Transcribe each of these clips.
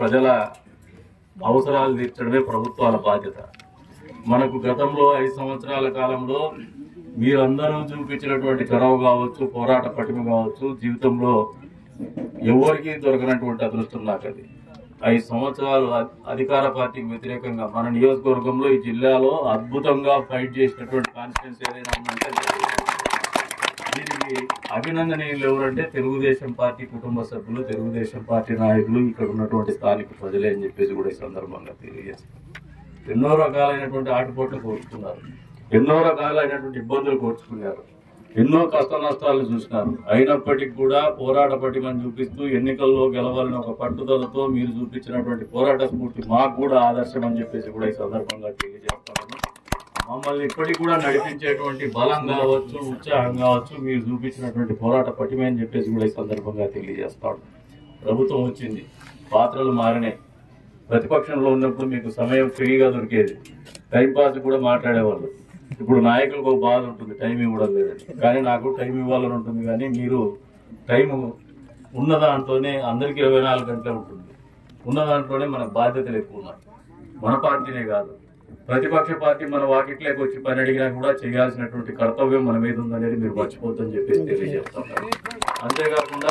ప్రజల అవసరాలు తీర్చడమే ప్రభుత్వాల బాధ్యత మనకు గతంలో ఐదు సంవత్సరాల కాలంలో మీరందరూ చూపించినటువంటి చొరవ కావచ్చు పోరాట పటిమ కావచ్చు జీవితంలో ఎవరికి దొరకనటువంటి అదృష్టం నాకు అది ఐదు సంవత్సరాలు అ- అధికార పార్టీకి వ్యతిరేకంగా మన నియోజకవర్గంలో ఈ జిల్లాలో అద్భుతంగా ఫైట్ చేసినటువంటి కాన్స్టిట్యూన్స్ ఏదైనా ఉందంటే దీనికి అభినందనీయులు ఎవరంటే తెలుగుదేశం పార్టీ కుటుంబ సభ్యులు తెలుగుదేశం పార్టీ నాయకులు ఇక్కడ ఉన్నటువంటి స్థానిక ప్రజలే అని చెప్పేసి కూడా ఈ సందర్భంగా తెలియజేస్తారు ఎన్నో రకాలైనటువంటి ఆటుపోట్లు కోరుకున్నారు ఎన్నో రకాలైనటువంటి ఇబ్బందులు కోర్చుకున్నారు ఎన్నో కష్ట నష్టాలు చూసినారు అయినప్పటికీ కూడా పోరాట పటిమని చూపిస్తూ ఎన్నికల్లో గెలవాలని ఒక పట్టుదలతో మీరు చూపించినటువంటి పోరాట స్ఫూర్తి మాకు కూడా ఆదర్శం అని చెప్పేసి కూడా ఈ సందర్భంగా తెలియజేస్తాను మమ్మల్ని ఇప్పటికి కూడా నడిపించేటువంటి బలం కావచ్చు ఉత్సాహం కావచ్చు మీరు చూపించినటువంటి పోరాట పటిమ అని చెప్పేసి కూడా ఈ సందర్భంగా తెలియజేస్తాడు ప్రభుత్వం వచ్చింది పాత్రలు మారినాయి ప్రతిపక్షంలో ఉన్నప్పుడు మీకు సమయం ఫ్రీగా దొరికేది టైం పాస్ కూడా మాట్లాడేవాళ్ళు ఇప్పుడు నాయకులకు ఒక బాధ ఉంటుంది టైం ఇవ్వడం లేదని కానీ నాకు టైం ఇవ్వాలని ఉంటుంది కానీ మీరు టైం ఉన్న దాంట్లోనే అందరికీ ఇరవై నాలుగు గంటలే ఉంటుంది ఉన్న దాంట్లోనే మన బాధ్యతలు ఎక్కువ ఉన్నాయి మన పార్టీనే కాదు ప్రతిపక్ష పార్టీ మన వాకిట్లోకి వచ్చి పని అడిగినా కూడా చేయాల్సినటువంటి కర్తవ్యం మన మీద ఉందనేది మీరు మర్చిపోద్దని చెప్పేసి తెలియజేస్తాను అంతేకాకుండా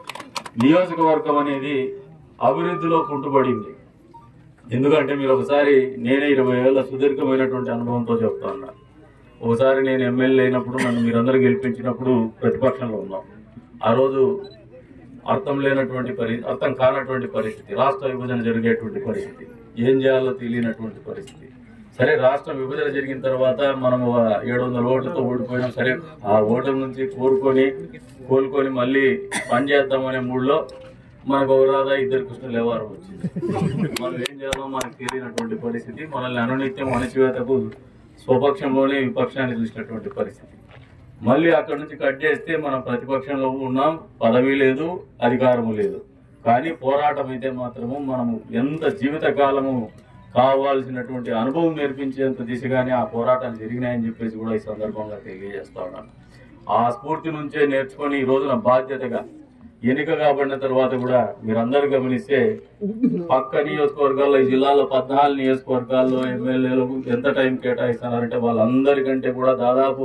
నియోజకవర్గం అనేది అభివృద్ధిలో కుంటుపడింది ఎందుకంటే మీరు ఒకసారి నేనే ఇరవై ఏళ్ళ సుదీర్ఘమైనటువంటి అనుభవంతో చెప్తా ఉన్నా ఒకసారి నేను ఎమ్మెల్యే అయినప్పుడు నన్ను మీరందరూ గెలిపించినప్పుడు ప్రతిపక్షంలో ఉన్నాం ఆ రోజు అర్థం లేనటువంటి పరి అర్థం కానటువంటి పరిస్థితి రాష్ట్ర విభజన జరిగేటువంటి పరిస్థితి ఏం చేయాలో తెలియనటువంటి పరిస్థితి సరే రాష్ట్ర విభజన జరిగిన తర్వాత మనం ఏడు వందల ఓట్లతో ఓడిపోయినాం సరే ఆ ఓట్ల నుంచి కోరుకొని కోలుకొని మళ్ళీ పని చేద్దామనే మూడులో మనకు ఒక రాదా ఇద్దరు కృష్ణులు ఎవరు వచ్చింది మనం ఏం చేయాలో మనకు తెలియనటువంటి పరిస్థితి మనల్ని అనునిత్యం అణచివేతకు స్వపక్షంలోనే విపక్షాన్ని చూసినటువంటి పరిస్థితి మళ్ళీ అక్కడ నుంచి కట్ చేస్తే మనం ప్రతిపక్షంలో ఉన్నాం పదవి లేదు అధికారము లేదు కానీ పోరాటం అయితే మాత్రము మనము ఎంత జీవిత కాలము కావాల్సినటువంటి అనుభవం నేర్పించేంత దిశగానే ఆ పోరాటాలు జరిగినాయని చెప్పేసి కూడా ఈ సందర్భంగా తెలియజేస్తా ఉన్నాను ఆ స్ఫూర్తి నుంచే నేర్చుకొని ఈ రోజున బాధ్యతగా ఎన్నిక కాబడిన తర్వాత కూడా మీరందరూ గమనిస్తే పక్క నియోజకవర్గాల్లో ఈ జిల్లాలో పద్నాలుగు నియోజకవర్గాల్లో ఎమ్మెల్యేలకు ఎంత టైం కేటాయిస్తున్నారంటే వాళ్ళందరికంటే కూడా దాదాపు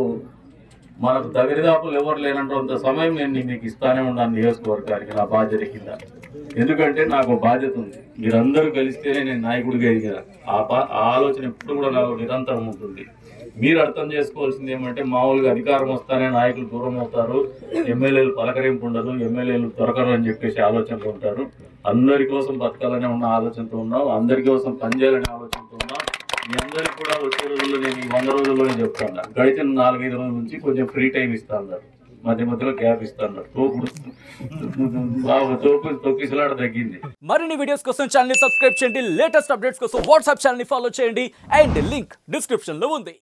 మనకు దరిదాపులు ఎవరు లేనంత సమయం నేను మీకు ఇస్తానే ఉన్నాను నియోజకవర్గానికి నా బాధ్యత కింద ఎందుకంటే నాకు ఒక బాధ్యత ఉంది మీరందరూ కలిస్తేనే నేను నాయకుడిగా ఎదిగా ఆ పా- ఆ ఆలోచన ఎప్పుడు కూడా నాకు నిరంతరం ఉంటుంది మీరు అర్థం చేసుకోవాల్సింది ఏమంటే మామూలుగా అధికారం వస్తానే నాయకులు దూరం అవుతారు ఎమ్మెల్యేలు పలకరింపు ఉండదు ఎమ్మెల్యేలు దొరకరు అని చెప్పేసి ఆలోచనతో ఉంటారు అందరి కోసం బతకాలనే ఉన్న ఆలోచనతో ఉన్నాం అందరి కోసం పనిచేయాలనే ఆలోచనతో ఉన్నాం మీ అందరికి కూడా వచ్చే రోజుల్లో నేను ఈ వంద రోజుల్లోనే చెప్తాను గడిచిన నాలుగైదు రోజుల నుంచి కొంచెం ఫ్రీ టైం ఇస్తా అన్నారు మధ్య మధ్యలో గ్యాప్ ఇస్తా అన్నారు తోపుడు బాగా తోపు తొక్కిసలాడ తగ్గింది మరిన్ని వీడియోస్ కోసం ఛానల్ ని సబ్స్క్రైబ్ చేయండి లేటెస్ట్ అప్డేట్స్ కోసం వాట్సాప్ ఛానల్ ని ఫాలో చేయండి అండ్ లింక్ డిస్క్రిప్షన్ లో ఉంది